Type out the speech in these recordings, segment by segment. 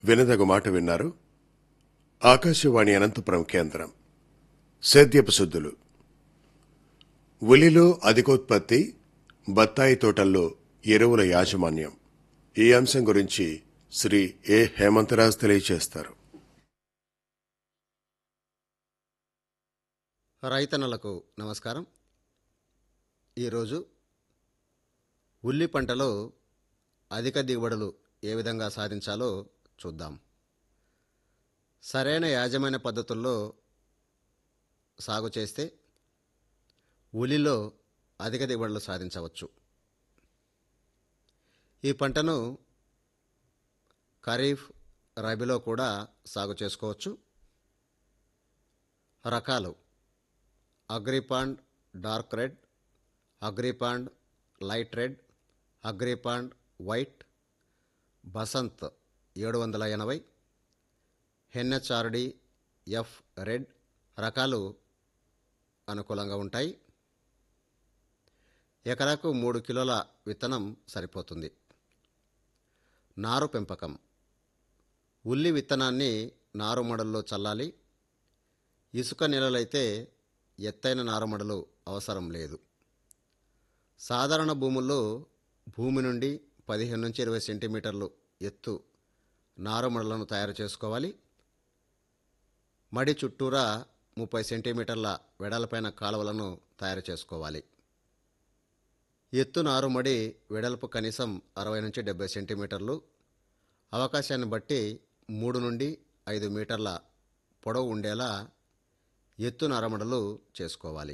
వినదగు మాట విన్నారు ఆకాశవాణి అనంతపురం కేంద్రం సేద్యపు శుద్ధులు ఉలిలో అధికోత్పత్తి బత్తాయి తోటల్లో ఎరువుల యాజమాన్యం ఈ అంశం గురించి శ్రీ ఏ హేమంతరాజ్ తెలియజేస్తారు రైతన్నలకు నమస్కారం ఈరోజు ఉల్లి పంటలో అధిక దిగుబడులు ఏ విధంగా సాధించాలో చూద్దాం సరైన యాజమాన్య పద్ధతుల్లో సాగు చేస్తే ఉల్లిలో అధిక దిగుబడులు సాధించవచ్చు ఈ పంటను ఖరీఫ్ రబీలో కూడా సాగు చేసుకోవచ్చు రకాలు Agrifound dark red Agrifound light red Agrifound white Basant ఏడు వందల ఎనభై హెన్హెచ్ఆర్డి ఎఫ్ రెడ్ రకాలు అనుకూలంగా ఉంటాయి ఎకరాకు మూడు కిలోల విత్తనం సరిపోతుంది నారు పెంపకం ఉల్లి విత్తనాన్ని నారుమడల్లో చల్లాలి ఇసుక నేలలైతే ఎత్తైన నారుమడలు అవసరం లేదు సాధారణ భూముల్లో భూమి నుండి పదిహేను నుంచి ఇరవై సెంటీమీటర్లు ఎత్తు నారుమడలను తయారు చేసుకోవాలి మడి చుట్టూరా ముప్పై సెంటీమీటర్ల వెడల్పైన కాలువలను తయారు చేసుకోవాలి ఎత్తు నారుమడి వెడల్పు కనీసం అరవై నుంచి డెబ్బై సెంటీమీటర్లు అవకాశాన్ని బట్టి మూడు నుండి ఐదు మీటర్ల పొడవు ఉండేలా ఎత్తు నారుమడలు చేసుకోవాలి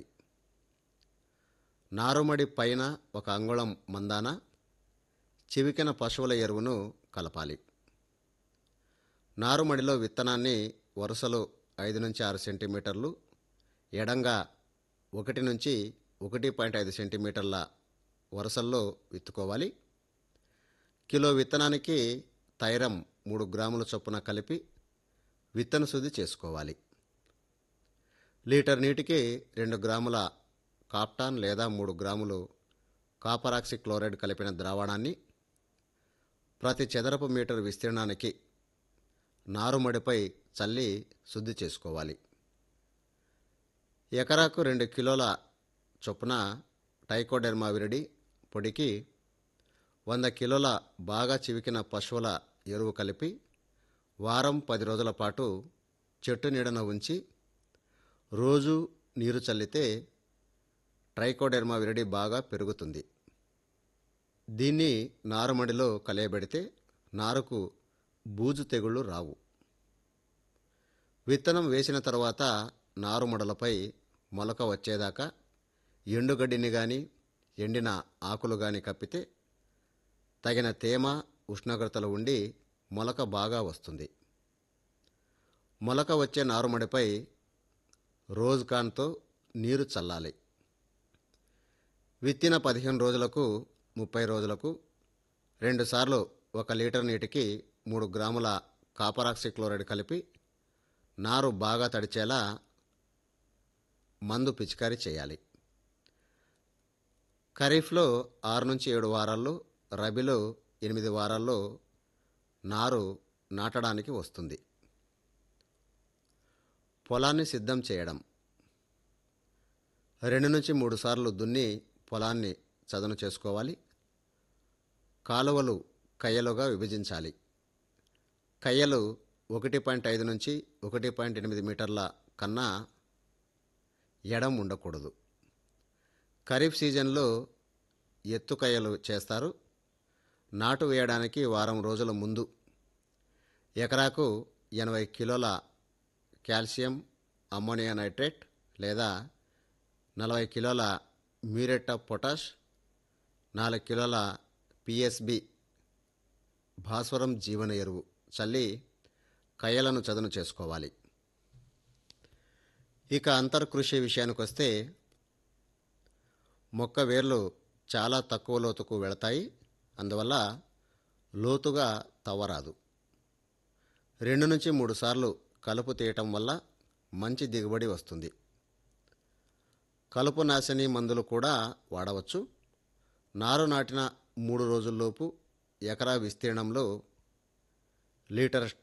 నారుమడి పైన ఒక అంగుళం మందాన చివికిన పశువుల ఎరువును కలపాలి నారుమడిలో విత్తనాన్ని వరుసలో ఐదు నుంచి ఆరు సెంటీమీటర్లు ఎడంగా ఒకటి నుంచి ఒకటి పాయింట్ ఐదు సెంటీమీటర్ల వరుసల్లో విత్తుకోవాలి కిలో విత్తనానికి తైరం మూడు గ్రాముల చొప్పున కలిపి విత్తన శుద్ధి చేసుకోవాలి లీటర్ నీటికి రెండు గ్రాముల కాప్టాన్ లేదా మూడు గ్రాములు కాపరాక్సి క్లోరైడ్ కలిపిన ద్రావణాన్ని ప్రతి చదరపు మీటర్ విస్తీర్ణానికి నారుమడిపై చల్లి శుద్ధి చేసుకోవాలి ఎకరాకు రెండు కిలోల చొప్పున టైకోడెర్మా విరిడి పొడికి వంద కిలోల బాగా చివికిన పశువుల ఎరువు కలిపి వారం పది రోజుల పాటు చెట్టు నీడన ఉంచి రోజు నీరు చల్లితే ట్రైకోడెర్మా విరిడి బాగా పెరుగుతుంది దీన్ని నారుమడిలో కలియబెడితే నారుకు బూజు తెగుళ్ళు రావు విత్తనం వేసిన తర్వాత నారుమడలపై మొలక వచ్చేదాకా ఎండుగడ్డిని గాని ఎండిన ఆకులు గాని కప్పితే తగిన తేమ ఉష్ణోగ్రతలు ఉండి మొలక బాగా వస్తుంది మొలక వచ్చే నారుమడిపై రోజ్ కాన్తో నీరు చల్లాలి విత్తిన పదిహేను రోజులకు ముప్పై రోజులకు రెండుసార్లు ఒక లీటర్ నీటికి మూడు గ్రాముల కాపరాక్సి క్లోరైడ్ కలిపి నారు బాగా తడిచేలా మందు పిచికారీ చేయాలి ఖరీఫ్లో ఆరు నుంచి ఏడు వారాల్లో రబీలో ఎనిమిది వారాల్లో నారు నాటడానికి వస్తుంది పొలాన్ని సిద్ధం చేయడం రెండు నుంచి మూడు సార్లు దున్ని పొలాన్ని చదును చేసుకోవాలి కాలువలు కయ్యలుగా విభజించాలి కయ్యలు ఒకటి పాయింట్ ఐదు నుంచి ఒకటి పాయింట్ ఎనిమిది మీటర్ల కన్నా ఎడం ఉండకూడదు ఖరీఫ్ సీజన్లో ఎత్తు కయ్యలు చేస్తారు నాటు వేయడానికి వారం రోజుల ముందు ఎకరాకు ఎనభై కిలోల కాల్షియం అమ్మోనియా నైట్రేట్ లేదా నలభై కిలోల మ్యూరేట్ ఆఫ్ పొటాష్ నాలుగు కిలోల పిఎస్బి భాస్వరం జీవన ఎరువు చల్లి కయ్యలను చదును చేసుకోవాలి ఇక అంతర్కృషి విషయానికి వస్తే మొక్క వేర్లు చాలా తక్కువ లోతుకు వెళతాయి అందువల్ల లోతుగా తవ్వరాదు రెండు నుంచి మూడు సార్లు కలుపు తీయటం వల్ల మంచి దిగుబడి వస్తుంది కలుపు నాశని మందులు కూడా వాడవచ్చు నారు నాటిన మూడు రోజుల్లోపు ఎకరా విస్తీర్ణంలో లీటర్